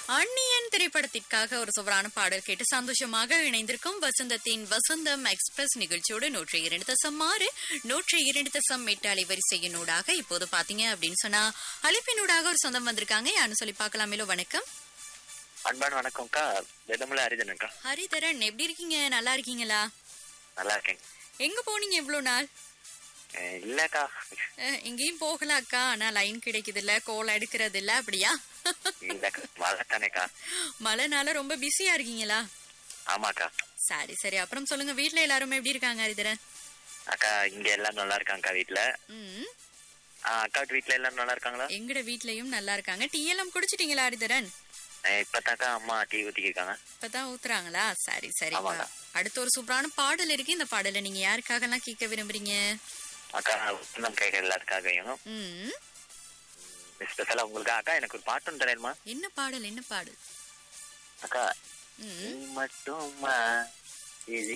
அந்நியன் திரைப்படத்திற்காக ஒரு சுவரான பாடல் கேட்டு சந்தோஷமாக இணைந்திருக்கும் வசந்தத்தின் வசந்தம் எக்ஸ்பிரஸ் நிகழ்ச்சியோடு நூற்றி இரண்டு தசம் ஆறு நூற்றி இரண்டு தசம் எட்டு அலைவரிசையினூடாக இப்போது பாத்தீங்க அப்படின்னு சொன்னா அழைப்பினூடாக ஒரு சொந்தம் வந்திருக்காங்க யாருன்னு சொல்லி பார்க்கலாமேலோ வணக்கம் அன்பான வணக்கம்க்கா வெதமலை ஹரிஜனக்கா ஹரிதரன் எப்படி இருக்கீங்க நல்லா இருக்கீங்களா நல்லா இருக்கேன் எங்க போனீங்க இவ்வளவு நாள் அஹ் இல்லக்கா அஹ், எங்கேயும் போகல அக்கா ஆனா லைன் கிடைக்குது இல்ல கோல் எடுக்கிறது இல்ல அப்படியா இல்லக்கா வளர்த்தானேக்கா மழைனால ரொம்ப பிஸியா இருக்கீங்களா ஆமாக்கா சரி சரி அப்புறம் சொல்லுங்க வீட்ல எல்லாருமே எப்படி இருக்காங்க ஹரிதரன் அக்கா இங்க எல்லாரும் நல்லா இருக்காங்கக்கா வீட்ல ம் ஆஹ் அக்கா வீட்ல எல்லாரும் நல்லா இருக்காங்களா எங்கட வீட்லயும் நல்லா இருக்காங்க டீ எல்லாம் குடிச்சிட்டீங்களா ஹரிதரன் அஹ் இப்பதாக்கா அம்மா டீ ஊத்திக்கிருக்காங்க இப்பதான் ஊத்துறாங்களா சரி சரி ஆமாங்க. அடுத்து ஒரு சூப்பரான பாடல் இருக்கு இந்த பாடலை நீங்க யாருக்காக எல்லாம் கேட்க விரும்புறீங்க அக்கா நம்ம கேட்க எல்லாத்துக்காகவும் ம் ஸ்பெஷலா உங்களுக்கு அக்கா எனக்கு ஒரு பாட்டு ஒன்று தரேன்மா என்ன பாடல் என்ன பாடல் அக்கா ம் நீ மட்டும்மா இது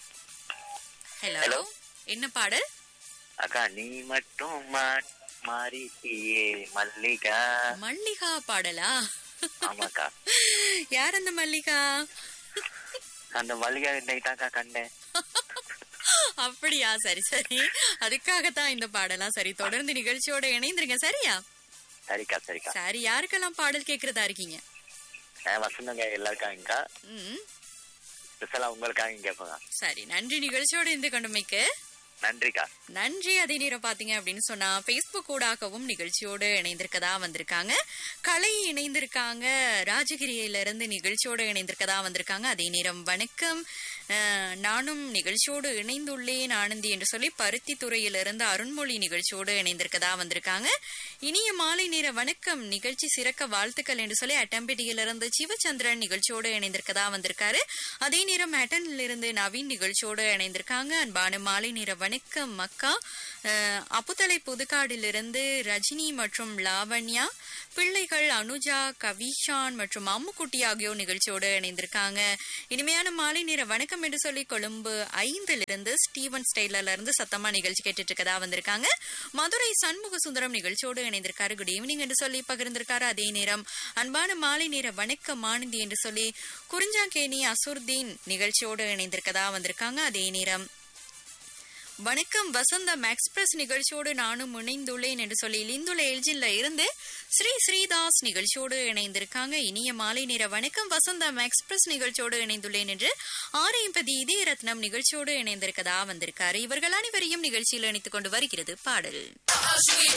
ஹலோ Hello. என்ன பாடல் அக்கா நீ மட்டும்மா மாறிட்டியே மல்லிகா மல்லிகா பாடலா ஆமாக்கா யார் அந்த மல்லிகா அந்த மல்லிகா இன்னைக்கு தாக்கா கண்டேன் அப்படியா சரி சரி அதுக்காகத்தான் இந்த பாடலா சரி தொடர்ந்து நிகழ்ச்சியோட இணைந்திருங்க சரியா சரிக்கா சரிக்கா சரி யாருக்கெல்லாம் பாடல் கேக்குறதா இருக்கீங்க அஹ் வசந்தங்க எல்லாருக்காங்கக்கா ம் ஸ்பெஷலா உங்களுக்காக கேட்போங்க சரி நன்றி நிகழ்ச்சியோட இருந்து கொண்டுமைக்கு நன்றிக்கா நன்றி அதே நேரம் பாத்தீங்க அப்படின்னு சொன்னா பேஸ்புக் ஊடாகவும் நிகழ்ச்சியோடு இணைந்திருக்கதா வந்திருக்காங்க கலை இணைந்திருக்காங்க ராஜகிரியில இருந்து நிகழ்ச்சியோடு இணைந்திருக்கதா வந்திருக்காங்க அதே நேரம் வணக்கம் அஹ், நானும் நிகழ்ச்சியோடு இணைந்துள்ளேன் ஆனந்தி என்று சொல்லி பருத்தி துறையிலிருந்து அருண்மொழி நிகழ்ச்சியோடு இணைந்திருக்கதா வந்திருக்காங்க இனிய மாலை நேர வணக்கம் நிகழ்ச்சி சிறக்க வாழ்த்துக்கள் என்று சொல்லி அட்டம்பேட்டியிலிருந்து சிவச்சந்திரன் நிகழ்ச்சியோடு இணைந்திருக்கதா வந்திருக்காரு அதே நேரம் ஹேட்டன்ல இருந்து நவீன் நிகழ்ச்சியோடு இணைந்திருக்காங்க அன்பான மாலை நேர வணக்கம் மக்கா அஹ், அப்புத்தலை புதுக்காடிலிருந்து ரஜினி மற்றும் லாவண்யா பிள்ளைகள் அனுஜா கவிஷான் மற்றும் அம்முக்குட்டி ஆகியோர் நிகழ்ச்சியோடு இணைந்திருக்காங்க இனிமையான மாலை நேர வணக்கம் என்று சொல்லி கொழும்பு ஐந்திலிருந்து ஸ்டீவன் ஸ்டைலர்ல இருந்து சத்தமா நிகழ்ச்சி கேட்டுட்டு இருக்கதா வந்திருக்காங்க மதுரை சண்முக சுந்தரம் நிகழ்ச்சியோடு இணைந்திருக்காரு குட் ஈவினிங் என்று சொல்லி பகிர்ந்திருக்காரு அதே நேரம் அன்பான மாலை நேர வணக்கம் ஆனந்தி என்று சொல்லி குறிஞ்சாங்கேணி அசுர்தீன் நிகழ்ச்சியோடு இணைந்திருக்கதா வந்திருக்காங்க அதே நேரம் வணக்கம் வசந்தம் எக்ஸ்பிரஸ் நிகழ்ச்சியோடு நானும் இணைந்துள்ளேன் என்று சொல்லி லிந்துல எல்ஜின்ல இருந்து ஸ்ரீ ஸ்ரீதாஸ் நிகழ்ச்சியோடு இணைந்திருக்காங்க இனிய மாலை நேர வணக்கம் வசந்தம் எக்ஸ்பிரஸ் நிகழ்ச்சியோடு இணைந்துள்ளேன் என்று ஆரையம்பதி இதய ரத்னம் நிகழ்ச்சியோடு இணைந்திருக்கதா வந்திருக்காரு இவர்கள் அனைவரையும் நிகழ்ச்சியில் இணைத்துக் கொண்டு வருகிறது பாடல்